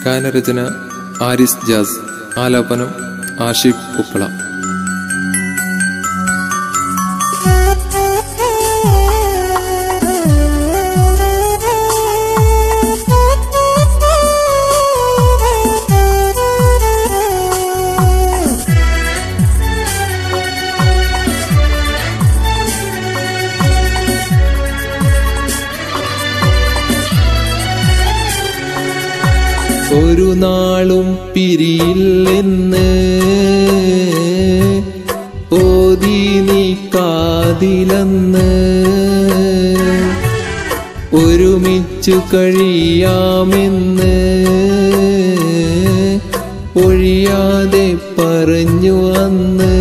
ഗാനരചന ആരിസ് ജാസ് ആലാപനം ആഷിഖ് ഉപ്പള ഒരു നാളും പിരിയില്ലെന്ന് ഓതി നീ കാതിലെന്ന് ഒരുമിച്ചു കഴിയാമെന്ന് ഒഴിയാതെ പറഞ്ഞു അന്ന്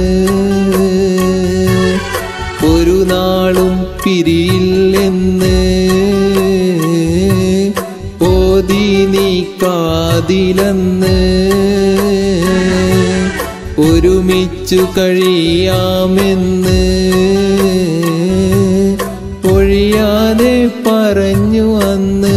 ഒരു നാളും പിരിയില്ലെന്ന് ഓതി നീ കാതിലെന്ന് ഒരുമിച്ചു കഴിയാമെന്ന് ഒഴിയാതെ പറഞ്ഞു അന്ന്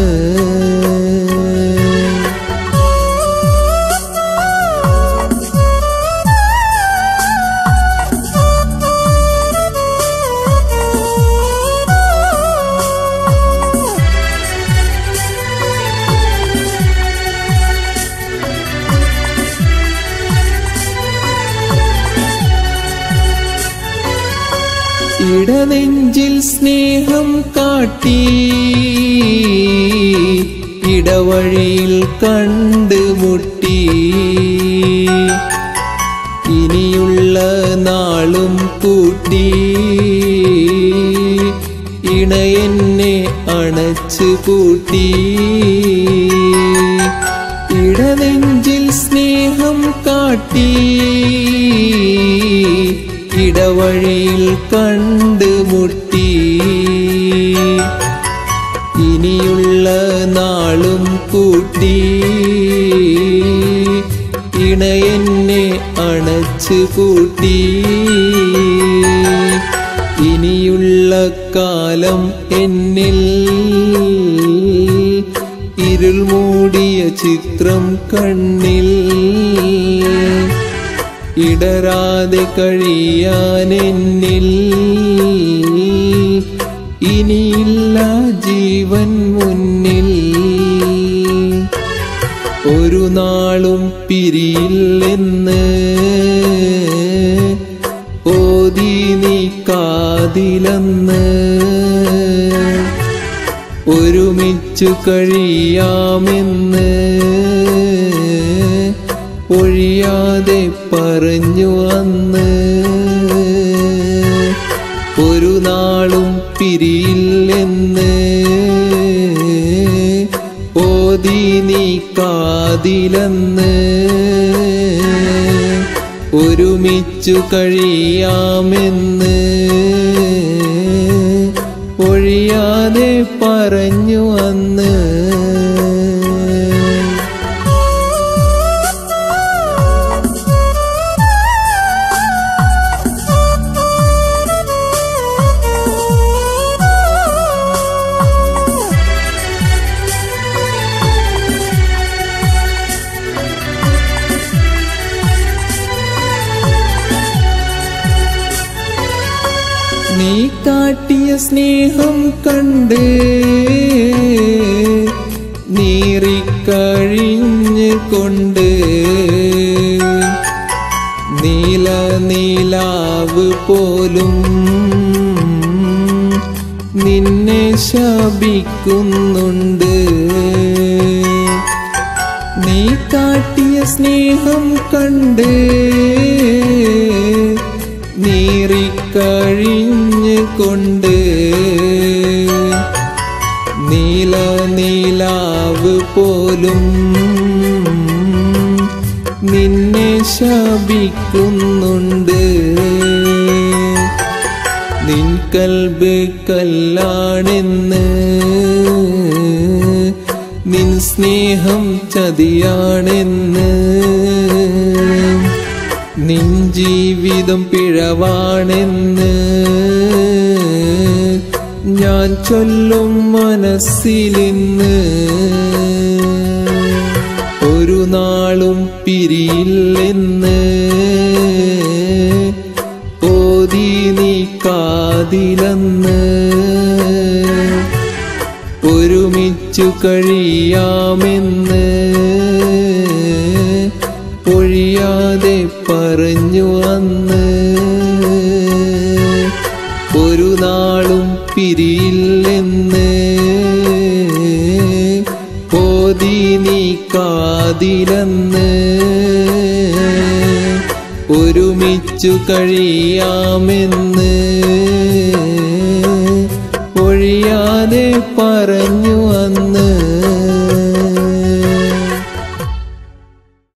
ഇടനെഞ്ചിൽ സ്നേഹം കാട്ടി ഇടവഴിയിൽ കണ്ടുമുട്ടി ഇനിയുള്ള നാളും കൂട്ടി ഇണയെന്നെ അണച്ചു കൂട്ടി ഇടനെഞ്ചിൽ സ്നേഹം കാട്ടി ഇടവഴിയിൽ കണ്ടുമുട്ടി ഇനിയുള്ള നാളും കൂട്ടി ഇണയെന്നെ അണച്ചു കൂട്ടി ഇനിയുള്ള കാലം എന്നിൽ ഇരുൾ മൂടിയ ചിത്രം കണ്ണിൽ ഇടരാതെ കഴിയാൻ എന്നിൽ ഇനിയില്ല ജീവൻ മുന്നിൽ ഒരു നാളും പിരിയില്ലെന്ന് ഓതി നീ കാതിലെന്ന് ഒരുമിച്ചു കഴിയാമെന്ന് ഒഴിയാതെ പറഞ്ഞു അന്ന് ഒരു നാളും പിരിയില്ലെന്ന് ഓതി നീ കാതിലെന്ന് ഒരുമിച്ചു കഴിയാമെന്ന് ഒഴിയാതെ പറഞ്ഞു അന്ന് നീ കാട്ടിയ സ്നേഹം കണ്ട് നീറിക്കഴിഞ്ഞ് കൊണ്ട് നീല നീലാവ് പോലും നിന്നെ ശപിക്കുന്നുണ്ട് നീ കാട്ടിയ സ്നേഹം കണ്ട് നീറിക്കഴിഞ്ഞ് കൊണ്ട് നീല നീലാവ് പോലും നിന്നെ ശപിക്കുന്നുണ്ട് നിൻ കൽബ് കല്ലാണെന്ന് നിൻ സ്നേഹം ചതിയാണെന്ന് നിൻ ജീവിതം പിഴവാണെന്ന് ഞാൻ ചൊല്ലും മനസ്സിലിന്ന് കാതിലന്ന് ഒരുമിച്ചു കഴിയാമെന്ന് ഒഴിയാതെ പറഞ്ഞു അന്ന് ഒരു നാളും പിരിയില്ലെന്ന് ഓതി നീ കാതിലന്ന് ഒരുമിച്ചു കഴിയാമെന്ന് ഒഴിയാതെ പറഞ്ഞു